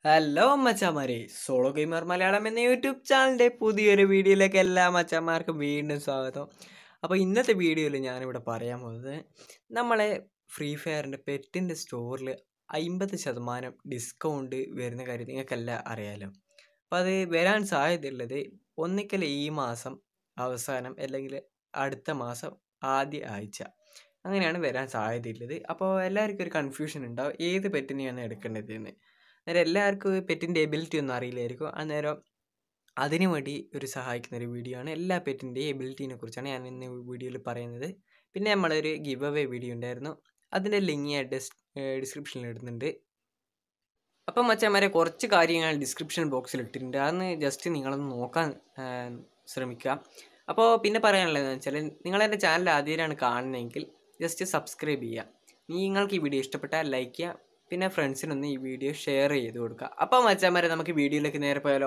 hello മച്ചാമാരെ solo gamer Malayalam എന്ന YouTube ചാനലിൻ്റെ പുതിയൊരു വീഡിയോയിലേക്ക് എല്ലാ മച്ചാന്മാർക്കും വീണ്ടും സ്വാഗതം അപ്പോൾ ഇന്നത്തെ വീഡിയോയിൽ ഞാനിവിടെ പറയാൻ പോകുന്നത് നമ്മളെ ഫ്രീ ഫയറിൻ്റെ പെറ്റിൻ്റെ സ്റ്റോറിൽ അമ്പത് ശതമാനം ഡിസ്കൗണ്ട് വരുന്ന കാര്യം നിങ്ങൾക്കെല്ലാം അറിയാലോ അപ്പോൾ അത് വരാൻ സാധ്യതയുള്ളത് ഒന്നിക്കൽ ഈ മാസം അവസാനം അല്ലെങ്കിൽ അടുത്ത മാസം ആദ്യ ആഴ്ച അങ്ങനെയാണ് വരാൻ സാധ്യതയുള്ളത് അപ്പോൾ എല്ലാവർക്കും ഒരു കൺഫ്യൂഷൻ ഉണ്ടാവും ഏത് പെറ്റിനെയാണ് എടുക്കേണ്ടത് എന്ന് അന്നേരം എല്ലാവർക്കും പെറ്റിൻ്റെ എബിലിറ്റി ഒന്നും അറിയില്ലായിരിക്കും അന്നേരം അതിനു വേണ്ടി ഒരു സഹായിക്കുന്ന ഒരു വീഡിയോ ആണ് എല്ലാ പെറ്റിൻ്റെയും എബിലിറ്റീനെ കുറിച്ചാണ് ഞാൻ ഇന്ന് വീഡിയോയിൽ പറയുന്നത് പിന്നെ നമ്മളൊരു ഗിവ് അവേ വീഡിയോ ഉണ്ടായിരുന്നു അതിൻ്റെ ലിങ്ക് ഞാൻ ഡിസ് ഡിസ്ക്രിപ്ഷനിൽ ഇടുന്നുണ്ട് അപ്പം മച്ചന്മാരെ കുറച്ച് കാര്യങ്ങൾ ഡിസ്ക്രിപ്ഷൻ ബോക്സിൽ ഇട്ടിട്ടുണ്ട് അതൊന്ന് ജസ്റ്റ് നിങ്ങളൊന്ന് നോക്കാൻ ആ, ശ്രമിക്കുക അപ്പോൾ പിന്നെ പറയാനുള്ളതെന്ന് വെച്ചാൽ നിങ്ങൾ എൻ്റെ ചാനൽ ആദ്യമായിട്ടാണ് കാണുന്നതെങ്കിൽ ജസ്റ്റ് സബ്സ്ക്രൈബ് ചെയ്യുക നിങ്ങൾക്ക് ഈ വീഡിയോ ഇഷ്ടപ്പെട്ടാൽ ലൈക്ക് ചെയ്യുക പിന്നെ ഫ്രണ്ട്സിനൊന്ന് ഈ വീഡിയോ ഷെയർ ചെയ്ത് കൊടുക്കുക അപ്പോൾ മച്ചാന്മാരെ നമുക്ക് വീഡിയോയിലേക്ക് നേരെ പോയാലോ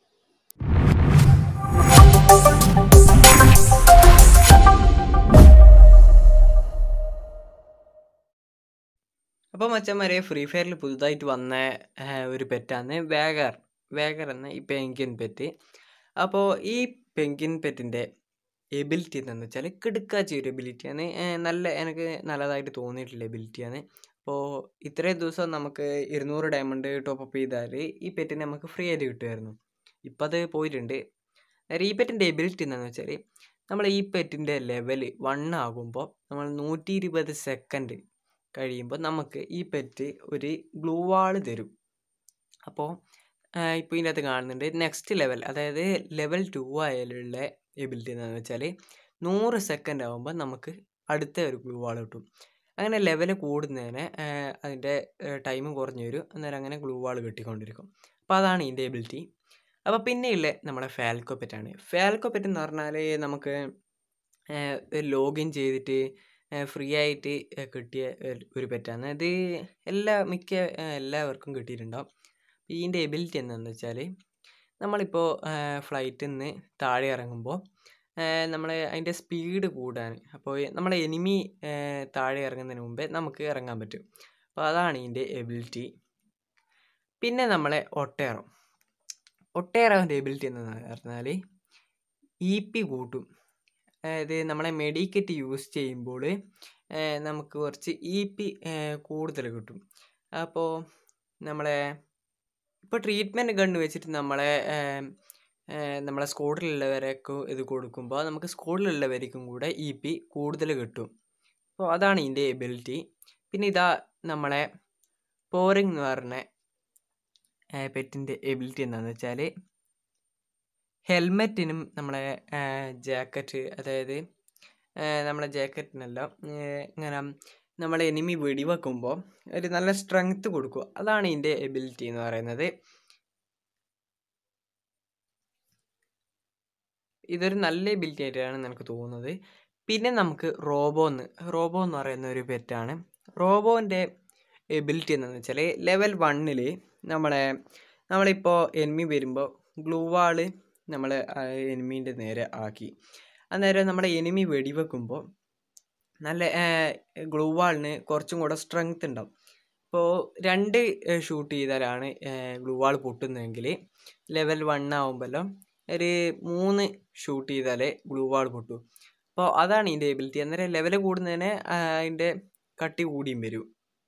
അപ്പോൾ മച്ചന്മാരെ ഫ്രീ ഫയറിൽ പുതുതായിട്ട് വന്ന ആ, ഒരു പെറ്റാണ് വേഗർ വേഗർ എന്ന ഈ പെങ്കിൻ പെറ്റ് അപ്പോൾ ഈ പെങ്കിൻ പെറ്റിൻ്റെ എബിലിറ്റി എന്താണെന്ന് വെച്ചാൽ കിടുക്കാച്ച ഒരു എബിലിറ്റിയാണ് നല്ല എനിക്ക് നല്ലതായിട്ട് തോന്നിയിട്ടുള്ള എബിലിറ്റിയാണ് അപ്പോൾ ഇത്രയും ദിവസം നമുക്ക് ഇരുന്നൂറ് ഡയമണ്ട് ടോപ്പ് അപ്പ് ചെയ്താൽ ഈ പെറ്റിനെ നമുക്ക് ഫ്രീ ആയിട്ട് കിട്ടുമായിരുന്നു ഇപ്പം അത് പോയിട്ടുണ്ട് അന്നേരം ഈ പെറ്റിൻ്റെ എബിലിറ്റി എന്താണെന്ന് വെച്ചാൽ നമ്മൾ ഈ പെറ്റിൻ്റെ ലെവൽ വൺ ആകുമ്പോൾ നമ്മൾ നൂറ്റി ഇരുപത് സെക്കൻഡ് കഴിയുമ്പോൾ നമുക്ക് ഈ പെറ്റ് ഒരു ഗ്ലൂ വാള് തരും അപ്പോൾ ഇപ്പോൾ ഇതിൻ്റെ അകത്ത് കാണുന്നുണ്ട് നെക്സ്റ്റ് ലെവൽ അതായത് ലെവൽ ടു ആയാലുള്ള എബിലിറ്റി എന്താണെന്ന് വെച്ചാൽ നൂറ് സെക്കൻഡ് ആകുമ്പോൾ നമുക്ക് അടുത്ത ഒരു ഗ്ലൂ വാൾ കിട്ടും അങ്ങനെ ലെവൽ കൂടുന്നതിന് അതിൻ്റെ ടൈം കുറഞ്ഞു വരും അന്നേരം അങ്ങനെ ഗ്ലൂ വാൾ കിട്ടിക്കൊണ്ടിരിക്കും അപ്പോൾ അതാണ് ഇതിൻ്റെ എബിലിറ്റി അപ്പോൾ പിന്നെയുള്ള നമ്മുടെ ഫാൽക്കോ പെറ്റാണ് ഫാൽക്കോ പെറ്റ് എന്ന് പറഞ്ഞാൽ നമുക്ക് ലോഗിൻ ചെയ്തിട്ട് ഫ്രീ ആയിട്ട് ഏ, കിട്ടിയ ഒരു- ഒരു പെറ്റാണ് അത് എല്ലാ മിക്ക ഏ, എല്ലാവർക്കും കിട്ടിയിട്ടുണ്ടാവും ഇതിൻ്റെ എബിലിറ്റി എന്താണെന്ന് വെച്ചാൽ നമ്മളിപ്പോൾ ഫ്ലൈറ്റിൽ നിന്ന് താഴെ ഇറങ്ങുമ്പോൾ നമ്മൾ അതിൻ്റെ സ്പീഡ് കൂടാൻ അപ്പോൾ നമ്മളെ എനിമി താഴെ ഇറങ്ങുന്നതിന് മുമ്പേ നമുക്ക് ഇറങ്ങാൻ പറ്റും അപ്പോൾ അതാണ് ഇതിൻ്റെ എബിലിറ്റി പിന്നെ നമ്മളെ ഒട്ടേറോ ഒട്ടേറോൻ്റെ എബിലിറ്റി എന്താണെന്ന് പറഞ്ഞാൽ ഇ പി കൂട്ടും അതായത് നമ്മളെ മെഡിക്കറ്റ് യൂസ് ചെയ്യുമ്പോൾ നമുക്ക് കുറച്ച് ഇ പി കൂടുതൽ കിട്ടും അപ്പോൾ നമ്മളെ ഇപ്പോൾ ട്രീറ്റ്മെൻറ്റ് ഗണ്ണ് വെച്ചിട്ട് നമ്മളെ ഏം, ഏ, നമ്മളെ സ്കോഡിലുള്ളവരൊക്കെ ഇത് കൊടുക്കുമ്പോൾ നമുക്ക് സ്കോഡിലുള്ളവർക്കും കൂടെ ഇ പി കൂടുതൽ കിട്ടും അപ്പോൾ അതാണ് ഇതിൻ്റെ എബിലിറ്റി പിന്നെ ഇതാ നമ്മളെ പോറിംഗ് എന്ന് പറഞ്ഞ പെറ്റിൻ്റെ എബിലിറ്റി എന്താണെന്ന് വെച്ചാൽ ഹെൽമെറ്റിനും നമ്മളെ ജാക്കറ്റ് അതായത് ആ, നമ്മളെ ജാക്കറ്റിനെല്ലാം ഇങ്ങനെ നമ്മളെ എനിമി വെടിവെക്കുമ്പോൾ ഒരു നല്ല സ്ട്രെങ്ത് കൊടുക്കുക അതാണ് ഇതിൻ്റെ എബിലിറ്റി എന്ന് പറയുന്നത് ഇതൊരു നല്ല എബിലിറ്റി ആയിട്ടാണ് എനിക്ക് തോന്നുന്നത് പിന്നെ നമുക്ക് റോബോ എന്ന് റോബോ എന്ന് പറയുന്ന ഒരു പെറ്റാണ് റോബോൻ്റെ എബിലിറ്റി എന്താണെന്ന് വെച്ചാൽ ലെവൽ വണ്ണിൽ നമ്മളെ നമ്മളിപ്പോൾ എനിമി വരുമ്പോൾ ഗ്ലൂ വാള് നമ്മൾ എനിമീൻ്റെ നേരെ ആക്കി അന്നേരം നമ്മുടെ എനിമി വെടിവെക്കുമ്പോൾ നല്ല ഗ്ലൂ വാളിന് കുറച്ചും കൂടെ സ്ട്രെങ്ത് ഉണ്ടാവും ഇപ്പോൾ രണ്ട് ഷൂട്ട് ചെയ്താലാണ് ഗ്ലൂ വാൾ പൊട്ടുന്നതെങ്കിൽ ലെവൽ വൺ ആകുമ്പോഴല്ലോ ഒരു മൂന്ന് ഷൂട്ട് ചെയ്താലേ ഗ്ലൂ വാൾ പൊട്ടൂ അപ്പോൾ അതാണ് ഇതിൻ്റെ എബിലിറ്റി അന്നേരം ലെവൽ കൂടുന്നതിന് ആ, അതിൻ്റെ കട്ടി കൂടിയും വരും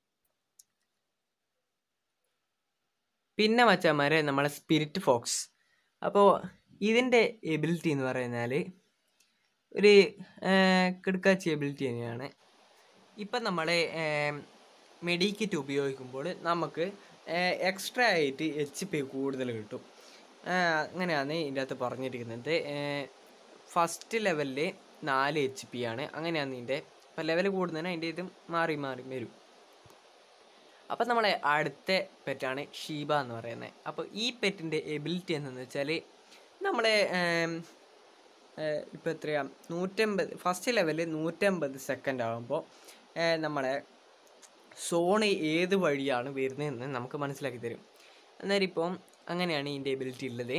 പിന്നെ മച്ചാമാരെ നമ്മളെ സ്പിരിറ്റ് ഫോക്സ് അപ്പോൾ ഇതിൻ്റെ എബിലിറ്റി എന്ന് പറയുന്നാൽ ഒരു കിടക്കാച്ചി എബിലിറ്റി തന്നെയാണ് ഇപ്പം നമ്മളെ മെഡിക്കിറ്റ് ഉപയോഗിക്കുമ്പോൾ നമുക്ക് എക്സ്ട്രാ ആയിട്ട് എച്ച് പി കൂടുതൽ കിട്ടും ആ, അങ്ങനെയാണ് ഇതിൻ്റെ അകത്ത് പറഞ്ഞിരിക്കുന്നത് ഫസ്റ്റ് ലെവലിൽ നാല് എച്ച് പി ആണ് അങ്ങനെയാണ് ഇതിൻ്റെ അപ്പം ലെവൽ കൂടുന്നതിന് അതിൻ്റെ ഇതും മാറി മാറി വരും അപ്പം നമ്മളെ അടുത്ത പെറ്റാണ് ഷീബ എന്ന് പറയുന്നത് അപ്പോൾ ഈ പെറ്റിൻ്റെ എബിലിറ്റി എന്താണെന്ന് വെച്ചാൽ നമ്മളെ ഇപ്പോൾ എത്രയാ നൂറ്റമ്പത് ഫസ്റ്റ് ലെവലിൽ നൂറ്റമ്പത് സെക്കൻഡ് ആകുമ്പോൾ നമ്മളെ സോണ് ഏത് വഴിയാണ് വരുന്നതെന്ന് നമുക്ക് മനസ്സിലാക്കി തരും അന്നേരം ഇപ്പം അങ്ങനെയാണ് ഇതിൻ്റെ എബിലിറ്റി ഉള്ളത്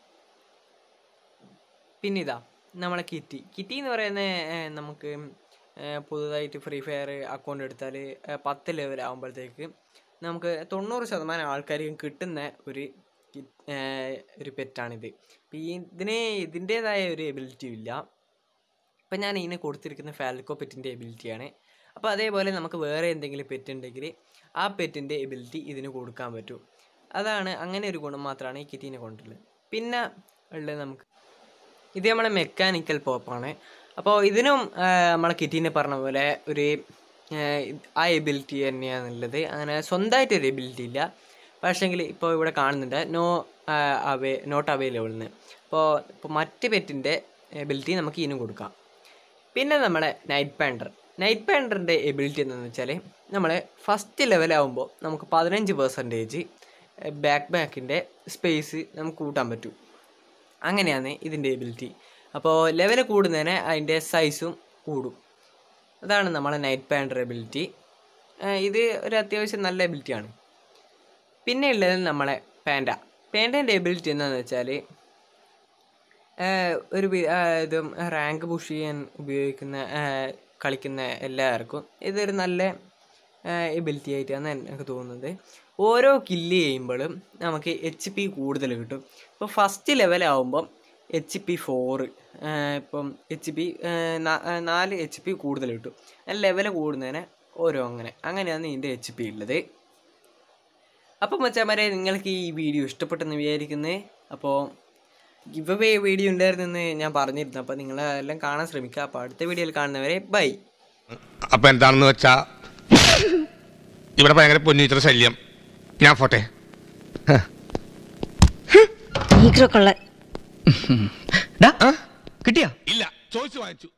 പിന്നെ ഇതാ നമ്മളെ കിറ്റി കിറ്റി എന്ന് പറയുന്ന ഏർ, നമുക്ക് ഏർ, പുതുതായിട്ട് ഫ്രീ ഫയർ അക്കൗണ്ട് എടുത്താൽ പത്ത് ലെവൽ ആകുമ്പോഴത്തേക്ക് നമുക്ക് തൊണ്ണൂറ് ശതമാനം ആൾക്കാർക്കും കിട്ടുന്ന ഒരു കി- ഏർ ഒരു പെറ്റാണിത് അപ്പം ഈ ഇതിന് ഇതിൻ്റേതായ ഒരു എബിലിറ്റി ഇല്ല ഇപ്പം ഞാൻ ഇതിന് കൊടുത്തിരിക്കുന്ന ഫാൽക്കോ പെറ്റിൻ്റെ എബിലിറ്റിയാണ് അപ്പോൾ അതേപോലെ നമുക്ക് വേറെ എന്തെങ്കിലും പെറ്റ് ഉണ്ടെങ്കിൽ ആ പെറ്റിൻ്റെ എബിലിറ്റി ഇതിന് കൊടുക്കാൻ പറ്റും അതാണ് അങ്ങനെ ഒരു ഗുണം മാത്രമാണ് ഈ കിറ്റീനെ കൊണ്ടുള്ളത് പിന്നെ ഉള്ളത് നമുക്ക് ഇത് നമ്മളെ മെക്കാനിക്കൽ പോപ്പാണ് അപ്പോൾ ഇതിനും ആ, നമ്മളെ കിറ്റീനെ പറഞ്ഞ പോലെ ഒരു ആ, ഇത് ആ എബിലിറ്റി തന്നെയാണുള്ളത് അങ്ങനെ സ്വന്തമായിട്ടൊരു എബിലിറ്റി ഇല്ല പക്ഷേങ്കിൽ ഇപ്പോൾ ഇവിടെ കാണുന്നുണ്ട് നോ അവേ നോട്ട് അവൈലബിൾ എന്ന് അപ്പോൾ ഇപ്പോൾ മറ്റ് പെറ്റിൻ്റെ എബിലിറ്റി നമുക്ക് ഇതിനും കൊടുക്കാം പിന്നെ നമ്മുടെ നൈറ്റ് പാൻഡർ നൈറ്റ് പാൻഡറിൻ്റെ എബിലിറ്റി എന്താണെന്ന് വെച്ചാൽ നമ്മൾ ഫസ്റ്റ് ലെവലാവുമ്പോൾ നമുക്ക് പതിനഞ്ച് പെർസെൻറ്റേജ് ബാക്ക് ബാക്കിൻ്റെ സ്പേസ് നമുക്ക് കൂട്ടാൻ പറ്റും അങ്ങനെയാണ് ഇതിൻ്റെ എബിലിറ്റി അപ്പോൾ ലെവൽ കൂടുന്നതിന് അതിൻ്റെ സൈസും കൂടും അതാണ് നമ്മളെ നൈറ്റ് പാൻഡർ എബിലിറ്റി ഇത് ഒരു അത്യാവശ്യം നല്ല എബിലിറ്റിയാണ് പിന്നെ ഉള്ളത് നമ്മളെ പാൻഡ പാൻഡേൻ്റെ എബിലിറ്റി എന്താണെന്ന് വെച്ചാൽ ഒരു വി- ആ, ഇതും റാങ്ക് പുഷ് ചെയ്യാൻ ഉപയോഗിക്കുന്ന ആ, കളിക്കുന്ന എല്ലാവർക്കും ഇതൊരു നല്ല എബിലിറ്റി ആയിട്ടാണ് എനിക്ക് തോന്നുന്നത് ഓരോ കില്ല് ചെയ്യുമ്പോഴും നമുക്ക് എച്ച് പി കൂടുതൽ കിട്ടും ഇപ്പോൾ ഫസ്റ്റ് ലെവലാവുമ്പം എച്ച് പി ഫോറ് ഇപ്പം എച്ച് പി നാല് എച്ച് പി കൂടുതൽ കിട്ടും ലെവൽ കൂടുന്നതിന് ഓരോ അങ്ങനെ അങ്ങനെയാണ് ഇതിൻ്റെ എച്ച് പി ഉള്ളത് അപ്പം മച്ചാമാരെ നിങ്ങൾക്ക് ഈ വീഡിയോ ഇഷ്ടപ്പെട്ടെന്ന് വിചാരിക്കുന്നത് അപ്പോൾ ഗിവ് അവേ വീഡിയോ ഉണ്ടായിരുന്നെന്ന് ഞാൻ പറഞ്ഞിരുന്നു അപ്പോൾ നിങ്ങൾ എല്ലാം കാണാൻ ശ്രമിക്കുക അപ്പോൾ അടുത്ത വീഡിയോയിൽ കാണുന്നവരെ ബൈ അപ്പൊ എന്താണെന്ന് വെച്ചാ ഇവിടെ ഭയങ്കര പൊന്നിച്ചിട്ട് ശല്യം ഞാൻ പോട്ടെ നീഗ്രോ കൊള്ളൻ ഡാ, കിട്ടിയാ ഇല്ല ചോദിച്ചു വാങ്ങിച്ചു